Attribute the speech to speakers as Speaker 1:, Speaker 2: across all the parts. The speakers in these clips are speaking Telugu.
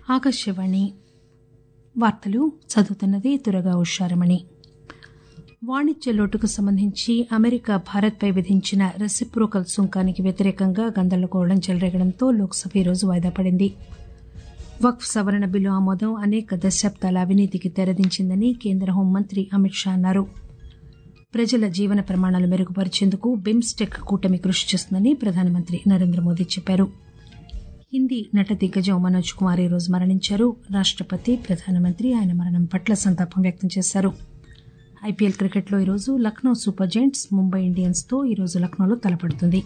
Speaker 1: ఆకాశవాణి వార్తలు చదువుతున్నది దురగా ఉషారమణి వాణిజ్య లోటుకు సంబంధించి అమెరికా భారత్పై విధించిన రెసిప్రోకల్ సుంకానికి వ్యతిరేకంగా గందరగోళం చెలరేగడంతో లోక్సభ ఈరోజు వాయిదా పడింది వక్ఫ్ సవరణ బిల్లు ఆమోదం అనేక దశాబ్దాల అవినీతికి తెరదించిందని కేంద్ర హోంమంత్రి అమిత్ షా అన్నారు ప్రజల జీవన ప్రమాణాలు మెరుగుపరిచేందుకు బిమ్స్టెక్ కూటమి కృషి చేస్తుందని ప్రధానమంత్రి నరేంద్ర మోదీ చెప్పారు హిందీ నట దిగ్గజం మనోజ్ కుమార్ ఈ రోజు మరణించారు రాష్టపతి ప్రధానమంత్రి ఆయన మరణం పట్ల సంతాపం వ్యక్తం చేశారు ఐపీఎల్ క్రికెట్లో ఈరోజు Lucknow super giants Mumbai Indians తో ఈరోజు లక్నోలో తలపడుతుంది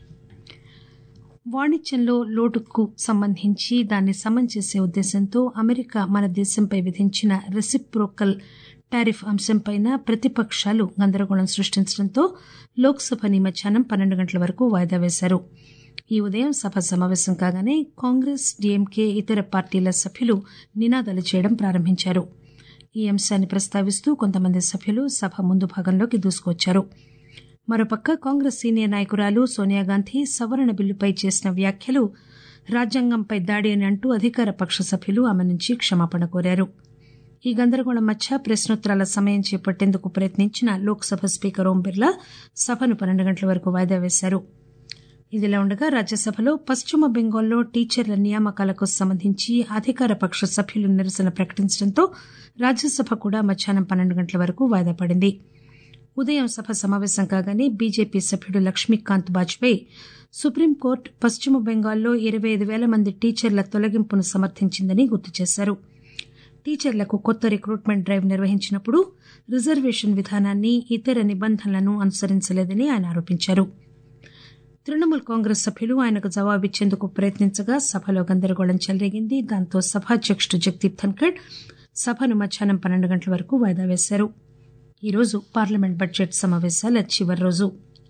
Speaker 1: వాణిజ్యంలో లోటుకు సంబంధించి దాన్ని సమం చేసే ఉద్దేశంతో అమెరికా మన దేశంపై విధించిన రెసిప్రోకల్ టారిఫ్ అంశంపై ప్రతిపక్షాలు గందరగోళం సృష్టించడంతో లోక్సభని మధ్యాహ్నం పన్నెండు గంటల వరకు వాయిదా వేశారు ఈ ఉదయం సభ సమావేశం కాగానే కాంగ్రెస్ డీఎంకే ఇతర పార్టీల సభ్యులు నినాదాలు చేయడం ప్రారంభించారు ఈ అంశాన్ని ప్రస్తావిస్తూ కొంతమంది సభ్యులు సభ ముందు భాగంలోకి దూసుకొచ్చారు మరోపక్క కాంగ్రెస్ సీనియర్ నాయకురాలు సోనియాగాంధీ సవరణ బిల్లుపై చేసిన వ్యాఖ్యలు రాజ్యాంగంపై దాడి అని అంటూ అధికార పక్ష సభ్యులు ఆమె నుంచి క్షమాపణ కోరారు ఈ గందరగోళం మధ్య ప్రశ్నోత్తరాల సమయం చేపట్టేందుకు ప్రయత్నించిన లోక్సభ స్పీకర్ ఓం బిర్లా సభను పన్నెండు గంటల వరకు వాయిదా వేశారు ఇదిలా ఉండగా రాజ్యసభలో పశ్చిమ బెంగాల్లో టీచర్ల నియామకాలకు సంబంధించి అధికార పక్ష సభ్యులు నిరసన ప్రకటించడంతో రాజ్యసభ కూడా మధ్యాహ్నం పన్నెండు గంటల వరకు వాయిదా పడింది ఉదయం సభ సమావేశం కాగానే బీజేపీ సభ్యుడు లక్ష్మీకాంత్ బాజ్పేయి సుప్రీంకోర్టు పశ్చిమ బెంగాల్లో ఇరవై ఐదు పేల మంది టీచర్ల తొలగింపును సమర్థించిందని గుర్తు చేశారు టీచర్లకు కొత్త రిక్రూట్మెంట్ డ్రైవ్ నిర్వహించినప్పుడు రిజర్వేషన్ విధానాన్ని ఇతర నిబంధనలను అనుసరించలేదని ఆయన ఆరోపించారు తృణమూల్ కాంగ్రెస్ సభ్యులు ఆయనకు జవాబిచ్చేందుకు ప్రయత్నించగా సభలో గందరగోళం చెలరేగింది దాంతో సభాధ్యకుడు జగదీప్ ధన్కడ్ సభను మధ్యాహ్నం పన్నెండు గంటల వరకు వాయిదా వేశారు ఈరోజు పార్లమెంట్ బడ్జెట్ సమావేశాల చివరి రోజు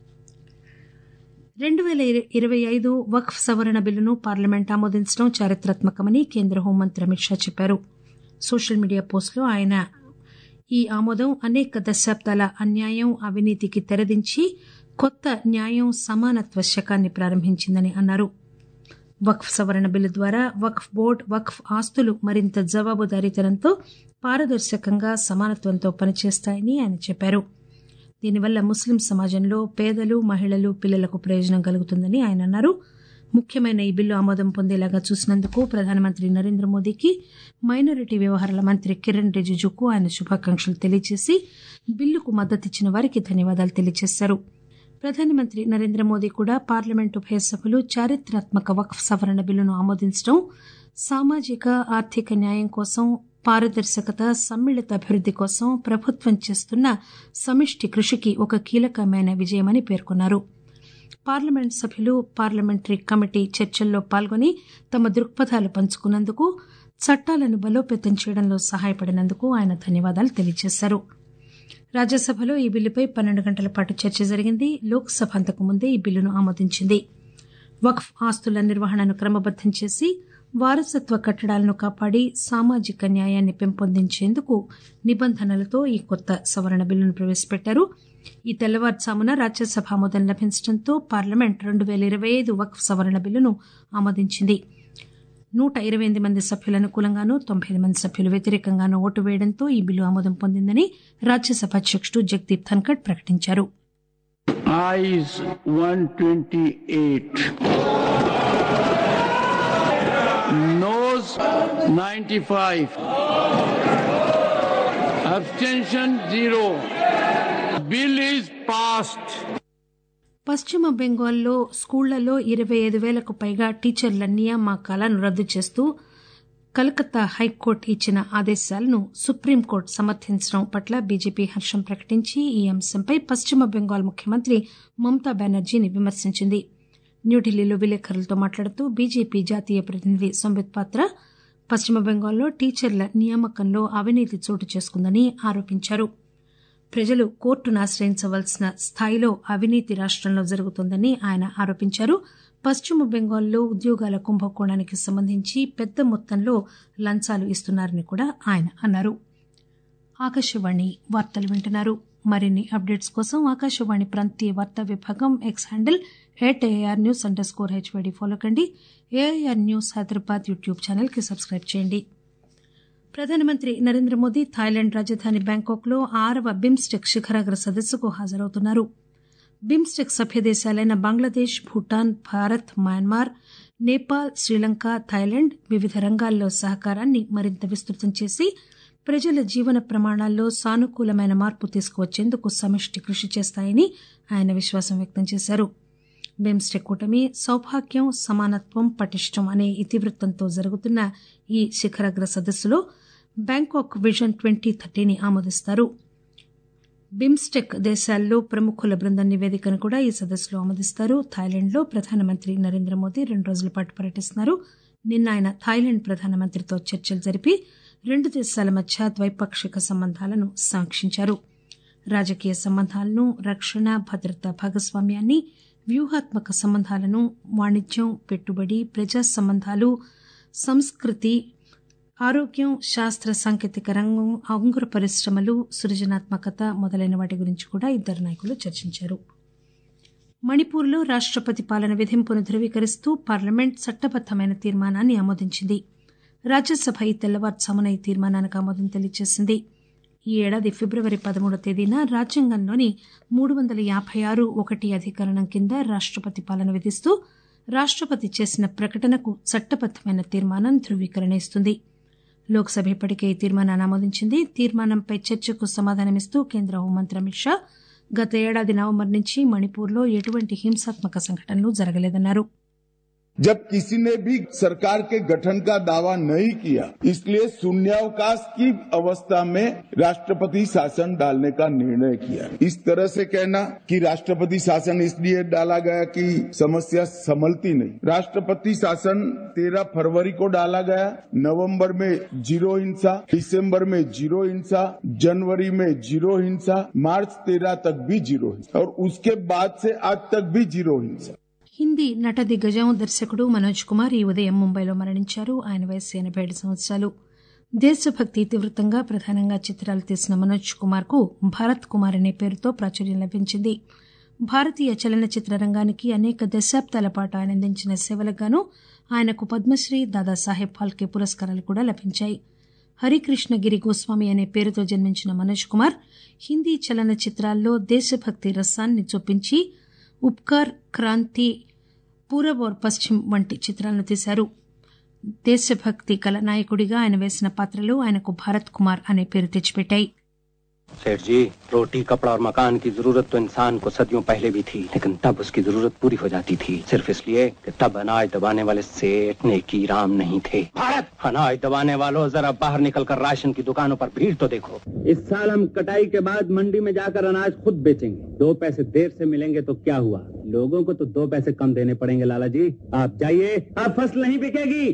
Speaker 1: రెండు పేల ఇరవై ఐదు వక్ఫ్ సవరణ బిల్లును పార్లమెంట్ ఆమోదించడం చారిత్రాత్మకమని కేంద్ర హోంమంత్రి అమిత్ షా చెప్పారు సోషల్ మీడియా పోస్టులో ఆయన ఈ ఆమోదం అనేక దశాబ్దాల అన్యాయం అవినీతికి తెరదించి కొత్త న్యాయం సమానత్వ శకాన్ని ప్రారంభించిందని అన్నారు వక్ఫ్ సవరణ బిల్లు ద్వారా వక్ఫ్ బోర్డు వక్ఫ్ ఆస్తులు మరింత జవాబుదారీతనంతో పారదర్శకంగా సమానత్వంతో పనిచేస్తాయని ఆయన చెప్పారు దీనివల్ల ముస్లిం సమాజంలో పేదలు మహిళలు పిల్లలకు ప్రయోజనం కలుగుతుందని ఆయన అన్నారు ముఖ్యమైన ఈ బిల్లు ఆమోదం పొందేలాగా చూసినందుకు ప్రధానమంత్రి నరేంద్ర మోదీకి మైనారిటీ వ్యవహారాల మంత్రి కిరణ్ రిజిజుకు ఆయన శుభాకాంక్షలు తెలియజేసి బిల్లుకు మద్దతిచ్చిన వారికి ధన్యవాదాలు తెలియజేశారు ప్రధానమంత్రి నరేంద్ర మోదీ కూడా పార్లమెంట్ ఉభయ సభలు చారిత్రాత్మక వక్ఫ్ సవరణ బిల్లును ఆమోదించడం సామాజిక ఆర్థిక న్యాయం కోసం పారదర్శకత సమ్మిళిత అభివృద్ది కోసం ప్రభుత్వం చేస్తున్న సమిష్టి కృషికి ఒక కీలకమైన విజయమని పేర్కొన్నారు పార్లమెంట్ సభ్యులు పార్లమెంటరీ కమిటీ చర్చల్లో పాల్గొని తమ దృక్పథాలు పంచుకున్నందుకు చట్టాలను బలోపేతం చేయడంలో సహాయపడినందుకు ఆయన ధన్యవాదాలు తెలియజేశారు రాజ్యసభలో ఈ బిల్లుపై పన్నెండు గంటల పాటు చర్చ జరిగింది లోక్సభ అంతకు ముందే ఈ బిల్లును ఆమోదించింది వక్ఫ్ ఆస్తుల నిర్వహణను క్రమబద్దం చేసి వారసత్వ కట్టడాలను కాపాడి సామాజిక న్యాయాన్ని పెంపొందించేందుకు నిబంధనలతో ఈ కొత్త సవరణ బిల్లును ప్రవేశపెట్టారు ఈ తెల్లవారుజామున రాజ్యసభ ఆమోదం లభించడంతో పార్లమెంట్ రెండు పేల ఇరవై ఐదు వక్ఫ్ సవరణ బిల్లును ఆమోదించింది నూట ఇరవై ఎనిమిది మంది సభ్యుల అనుకూలంగానూ తొంభై ఐదు మంది సభ్యులు వ్యతిరేకంగానూ ఓటు వేయడంతో ఈ బిల్లు ఆమోదం పొందిందని రాజ్యసభ అధ్యకుడు జగదీప్ ధన్కడ్ ప్రకటించారు
Speaker 2: eyes 128 nose 95 abstention 0 bill is passed
Speaker 1: పశ్చిమ బెంగాల్లో స్కూళ్లలో ఇరవై ఐదు వేలకు పైగా టీచర్ల నియామకాలను రద్దు చేస్తూ కలకత్తా హైకోర్టు ఇచ్చిన ఆదేశాలను సుప్రీంకోర్టు సమర్థించడం పట్ల బీజేపీ హర్షం ప్రకటించి ఈ అంశంపై పశ్చిమ బెంగాల్ ముఖ్యమంత్రి మమతా బెనర్జీని విమర్శించింది న్యూఢిల్లీలో విలేకరులతో మాట్లాడుతూ బీజేపీ జాతీయ ప్రతినిధి సంబిత్ పాత్ర పశ్చిమ బెంగాల్లో టీచర్ల నియామకంలో అవినీతి చోటు చేసుకుందని ఆరోపించారు ప్రజలు కోర్టును ఆశ్రయించవలసిన స్థాయిలో అవినీతి రాష్టంలో జరుగుతోందని ఆయన ఆరోపించారు పశ్చిమ బెంగాల్లో ఉద్యోగాల కుంభకోణానికి సంబంధించి పెద్ద మొత్తంలో లంచాలు ఇస్తున్నారని కూడా ఆయన అన్నారు ఆకాశవాణి వార్తలు వింటున్నారు మరిన్ని అప్డేట్స్ కోసం ఆకాశవాణి ప్రాంతీయ వార్తా విభాగం X handle at AIR news under score HYD follow కండి AIR news Hyderabad YouTube channel కి సబ్స్క్రైబ్ చేయండి ప్రధానమంత్రి నరేంద్ర మోదీ థాయిలాండ్ రాజధాని బ్యాంకాక్ లో ఆరవ బిమ్స్టెక్ శిఖరాగ్ర సదస్సుకు హాజరవుతున్నారు బిమ్స్టెక్ సభ్య దేశాలైన బంగ్లాదేశ్ భూటాన్ భారత్ మయన్మార్ నేపాల్ శ్రీలంక థాయిలాండ్ వివిధ రంగాల్లో సహకారాన్ని మరింత విస్తృతం చేసి ప్రజల జీవన ప్రమాణాల్లో సానుకూలమైన మార్పు తీసుకువచ్చేందుకు సమిష్టి కృషి చేస్తాయని ఆయన విశ్వాసం వ్యక్తం చేశారు బిమ్స్టెక్ కూటమి సౌభాగ్యం సమానత్వం పటిష్టం అనే ఇతివృత్తంతో జరుగుతున్న ఈ శిఖరాగ్ర సదస్సులో బ్యాంకాక్ విజన్ ట్వంటీ థర్టీని ఆమోదిస్తారు బిమ్స్టెక్ దేశాల్లో ప్రముఖుల బృందం నివేదికను కూడా ఈ సదస్సులో ఆమోదిస్తారు థాయిలాండ్లో ప్రధానమంత్రి నరేంద్ర మోదీ రెండు రోజుల పాటు పర్యటిస్తున్నారు నిన్న ఆయన థాయిలాండ్ ప్రధానమంత్రితో చర్చలు జరిపి రెండు దేశాల మధ్య ద్వైపాక్షిక సంబంధాలను సమీక్షించారు రాజకీయ సంబంధాలను రక్షణ భద్రతా భాగస్వామ్యాన్ని వ్యూహాత్మక సంబంధాలను వాణిజ్యం పెట్టుబడి ప్రజా సంబంధాలు సంస్కృతి ఆరోగ్యం శాస్త్ర సాంకేతిక రంగం అంకుర పరిశ్రమలు సృజనాత్మకత మొదలైన వాటి గురించి కూడా ఇద్దరు నాయకులు చర్చించారు మణిపూర్లో రాష్టపతి పాలన విధింపును ధృవీకరిస్తూ పార్లమెంట్ చట్టబద్దమైన తీర్మానాన్ని ఆమోదించింది రాజ్యసభ ఈ తెల్లవారుజామున ఈ తీర్మానానికి ఆమోదం తెలియజేసింది ఈ ఏడాది ఫిబ్రవరి పదమూడో తేదీన రాజ్యాంగంలోని మూడు వందల యాభై ఆరు ఒకటి అధికరణం కింద రాష్టపతి పాలన విధిస్తూ రాష్టపతి చేసిన ప్రకటనకు చట్టబద్దమైన తీర్మానం ధృవీకరణ ఇస్తుంది లోక్సభ ఇప్పటికే ఈ తీర్మానాన్ని ఆమోదించింది తీర్మానంపై చర్చకు సమాధానమిస్తూ కేంద్ర హోంమంత్రి అమిత్ షా గత ఏడాది నవంబర్ నుంచి మణిపూర్లో ఎటువంటి హింసాత్మక సంఘటనలు జరగలేదన్నారు
Speaker 3: जब किसी ने भी सरकार के गठन का दावा नहीं किया इसलिए शून्यावकाश की अवस्था में राष्ट्रपति शासन डालने का निर्णय किया इस तरह से कहना कि राष्ट्रपति शासन इसलिए डाला गया कि समस्या संभलती नहीं राष्ट्रपति शासन 13 फरवरी को डाला गया नवंबर में जीरो हिंसा दिसंबर में जीरो हिंसा जनवरी में जीरो हिंसा मार्च 13 तक भी जीरो हिंसा और उसके बाद से आज तक भी जीरो हिंसा
Speaker 1: హిందీ నట దిగ్గజం దర్శకుడు మనోజ్ కుమార్ ఈ ఉదయం ముంబైలో మరణించారు ఆయన వయసు ఎనబై ఏడు సంవత్సరాలు దేశభక్తి ఇతివృత్తంగా ప్రధానంగా చిత్రాలు తీసిన మనోజ్ కుమార్ కు భారత్ కుమార్ అనే పేరుతో ప్రాచుర్యం లభించింది భారతీయ చలనచిత్ర రంగానికి అనేక దశాబ్దాల పాటు ఆయన అందించిన సేవలకు గాను ఆయనకు పద్మశ్రీ దాదాసాహెబ్ ఫాల్కే పురస్కారాలు కూడా లభించాయి హరికృష్ణగిరి గోస్వామి అనే పేరుతో జన్మించిన మనోజ్ కుమార్ హిందీ చలనచిత్రాల్లో దేశభక్తి రసాన్ని చొప్పించి ఉపకార్ క్రాంతి పూరబ్ और పశ్చిమ్ వంటి చిత్రాలను తీశారు దేశభక్తి కల నాయకుడిగా ఆయన వేసిన పాత్రలు ఆయనకు భారత్ కుమార్ అనే పేరు తెచ్చిపెట్టాయి
Speaker 4: सेठ जी रोटी कपड़ा और मकान की जरूरत तो इंसान को सदियों पहले भी थी लेकिन तब उसकी जरूरत पूरी हो जाती थी सिर्फ इसलिए कि तब अनाज दबाने वाले सेठ नेकी राम नहीं थे भारत अनाज दबाने वालों जरा बाहर निकल कर राशन की दुकानों पर भीड़ तो देखो
Speaker 5: इस साल हम कटाई के बाद मंडी में जाकर अनाज खुद बेचेंगे दो पैसे देर से मिलेंगे तो क्या हुआ लोगों को तो दो पैसे कम देने पड़ेंगे लाला जी आप जाइए अब फसल नहीं बिकेगी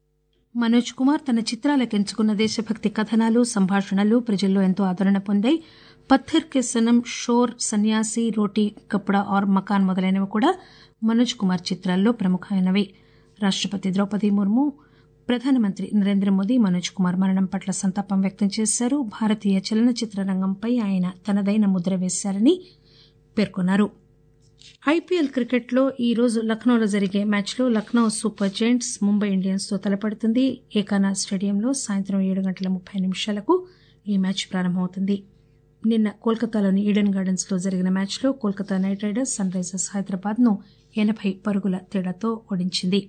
Speaker 1: మనోజ్ కుమార్ తన చిత్రాలకు ఎంచుకున్న దేశభక్తి కథనాలు సంభాషణలు ప్రజల్లో ఎంతో ఆదరణ పొందాయి పత్థర్ కే సనం షోర్ సన్యాసి రోటీ కప్డా ఆర్ మకాన్ మొదలైనవి కూడా మనోజ్ కుమార్ చిత్రాల్లో ప్రముఖమైనవి రాష్టపతి ద్రౌపది ముర్ము ప్రధానమంత్రి నరేంద్ర మోదీ మనోజ్ కుమార్ మరణం పట్ల సంతాపం వ్యక్తం చేశారు భారతీయ చలనచిత్ర రంగంపై ఆయన తనదైన ముద్ర వేశారని పేర్కొన్నారు ఐపీఎల్ క్రికెట్లో ఈ రోజు లక్నోలో జరిగే మ్యాచ్లో Lucknow super giants Mumbai Indians తో తలపడుతుంది ఏకానా స్టేడియంలో సాయంత్రం ఏడు గంటల ముప్పై నిమిషాలకు ఈ మ్యాచ్ ప్రారంభమవుతుంది నిన్న కోల్కతాలోని ఈడెన్ గార్డెన్స్ లో జరిగిన మ్యాచ్లో Kolkata knight riders sunrisers Hyderabad ను ఎనబై పరుగుల తేడాతో ఓడించింది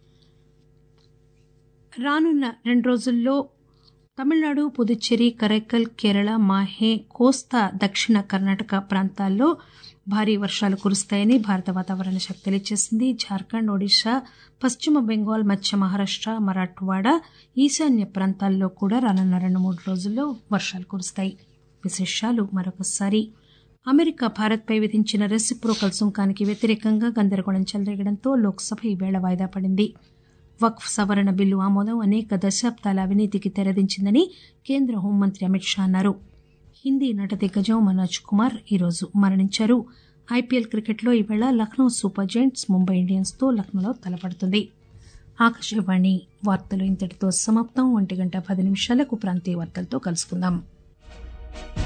Speaker 1: రానున్న రెండు రోజుల్లో తమిళనాడు పుదుచ్చేరి కరైకల్ కేరళ మాహే కోస్తా దక్షిణ కర్ణాటక ప్రాంతాల్లో భారీ వర్షాలు కురుస్తాయని భారత వాతావరణ శాఖ తెలియజేసింది జార్ఖండ్ ఒడిశా పశ్చిమ బెంగాల్ మధ్య మహారాష్ట మరాఠ్వాడ ఈశాన్య ప్రాంతాల్లో కూడా రానున్న రెండు మూడు రోజుల్లో వర్షాలు కురుస్తాయి విశేషాలు మరొకసారి అమెరికా భారత్పై విధించిన రెసిప్రోకల్ సుంకానికి వ్యతిరేకంగా గందరగోళం చెలరేగడంతో లోక్సభ ఈవేళ వాయిదా పడింది వక్ఫ్ సవరణ బిల్లు ఆమోదం అనేక దశాబ్దాల అవినీతికి తెరదించిందని కేంద్ర హోంమంత్రి అమిత్ షా అన్నారు హిందీ నట దిగ్గజం మనోజ్ కుమార్ ఈరోజు మరణించారు ఐపీఎల్ క్రికెట్లో ఈవేళ Lucknow super giants Mumbai Indians తో లక్నోలో తలపడుతుంది ఆకాశవాణి వార్తలు ఇంతటితో సమాప్తం ఒంటి గంట పది నిమిషాలకు ప్రాంతీయ వార్తలతో కలుసుకుందాం